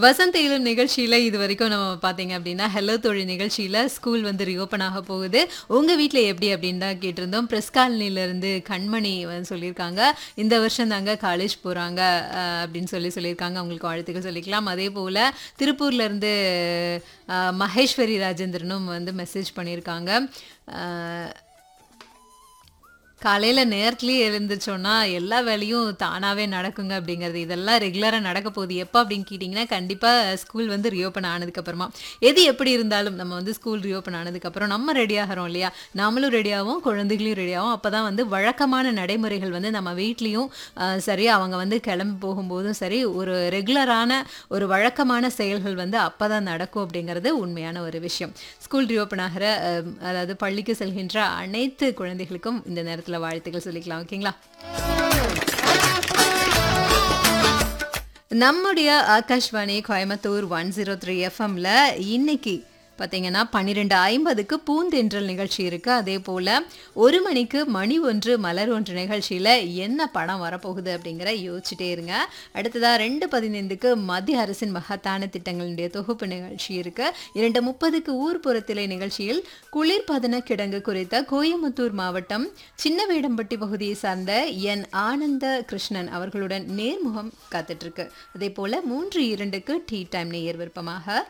வசந்த் இளம் நிகழ்ச்சியில இது வரைக்கும் நம்ம பார்த்தீங்க அப்படின்னா ஹலோ தோழி நிகழ்ச்சியில ஸ்கூல் வந்து ரீஓப்பன் ஆக போகுது உங்க வீட்ல எப்படி அப்படின்னு தான் கேட்டிருந்தோம் பிரஸ் காலனில இருந்து கண்மணி வந்து சொல்லியிருக்காங்க இந்த வருஷம் தாங்க காலேஜ் போறாங்க அஹ், அப்படின்னு சொல்லி சொல்லியிருக்காங்க அவங்களுக்கு வாழ்த்துக்கள் சொல்லிக்கலாம் அதே போல திருப்பூர்ல இருந்து அஹ், மகேஸ்வரி ராஜேந்திரனும் வந்து மெசேஜ் பண்ணியிருக்காங்க அஹ், காலையில் நேரத்துலேயே எழுந்துச்சோன்னா எல்லா வேலையும் தானாகவே நடக்குங்க அப்படிங்கிறது இதெல்லாம் ரெகுலராக நடக்க போகுது எப்போ அப்படின்னு கேட்டிங்கன்னா கண்டிப்பாக ஸ்கூல் வந்து ரீஓப்பன் ஆனதுக்கப்புறமா எது எப்படி இருந்தாலும் நம்ம வந்து ஸ்கூல் ரீஓப்பன் ஆனதுக்கப்புறம் நம்ம ரெடி ஆகிறோம் இல்லையா நாமளும் ரெடியாகவும் குழந்தைகளையும் ரெடியாகும் அப்போ தான் வந்து வழக்கமான நடைமுறைகள் வந்து நம்ம வீட்லேயும் சரி அவங்க வந்து கிளம்பி போகும்போதும் சரி ஒரு ரெகுலரான ஒரு வழக்கமான செயல்கள் வந்து அப்போ தான் நடக்கும் அப்படிங்கிறது உண்மையான ஒரு விஷயம் ஸ்கூல் ரீஓப்பன் ஆகிற அஹ், அதாவது பள்ளிக்கு செல்கின்ற அனைத்து குழந்தைகளுக்கும் இந்த நேரத்தில் வாழ்த்துக்கள் சொல்லிக்கலாம் ஓகேங்களா நம்முடைய Akashvani Coimbatore one zero three எஃப்எம்ல இன்னைக்கு பார்த்தீங்கன்னா பன்னிரெண்டு ஐம்பதுக்கு பூந்தென்றல் நிகழ்ச்சி இருக்குது அதே போல் ஒரு மணிக்கு மணி ஒன்று மலர் ஒன்று நிகழ்ச்சியில் என்ன படம் வரப்போகுது அப்படிங்கிற யோசிச்சுட்டே இருங்க அடுத்ததாக ரெண்டு பதினைந்துக்கு மத்திய அரசின் மகத்தான திட்டங்களுடைய தொகுப்பு நிகழ்ச்சி இருக்குது இரண்டு முப்பதுக்கு ஊர்ப்புறத்திலே நிகழ்ச்சியில் குளிர்பதன கிடங்கு குறித்த கோயம்புத்தூர் மாவட்டம் சின்னவேடம்பட்டி பகுதியை சார்ந்த என் ஆனந்த கிருஷ்ணன் அவர்களுடன் நேர்முகம் காத்துட்ருக்கு அதே போல் மூன்று இரண்டுக்கு டீ டைம் நேயர் விருப்பமாக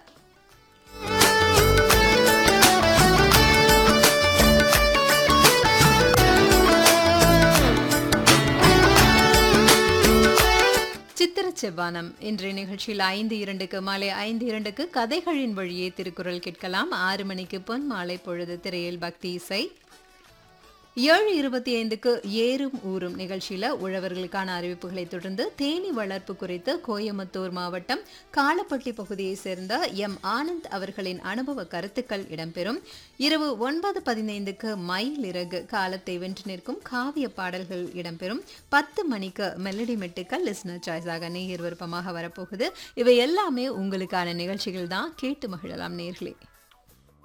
சித்திர செவ்வானம் இன்றைய நிகழ்ச்சியில் ஐந்து இரண்டுக்கு மாலை ஐந்து இரண்டுக்கு கதைகளின் வழியே திருக்குறள் கேட்கலாம் ஆறு மணிக்கு பொன் மாலை பொழுது திரையில் பக்தி இசை ஏழு இருபத்தி ஐந்துக்கு ஏறும் ஊரும் நிகழ்ச்சியில் உழவர்களுக்கான அறிவிப்புகளை தொடர்ந்து தேனி வளர்ப்பு குறித்து கோயம்புத்தூர் மாவட்டம் காலப்பட்டி பகுதியைச் சேர்ந்த எம் ஆனந்த் அவர்களின் அனுபவ கருத்துக்கள் இடம்பெறும் இரவு ஒன்பது பதினைந்துக்கு மயில் இறகு காலத்தை வென்று நிற்கும் காவிய பாடல்கள் இடம்பெறும் பத்து மணிக்கு மெலடி மெட்டுக்கள் லிஸ்னர் சாய்ஸாக நேயர் விருப்பமாக வரப்போகுது இவை எல்லாமே உங்களுக்கான நிகழ்ச்சிகள் தான் கேட்டு மகிழலாம் நேர்களே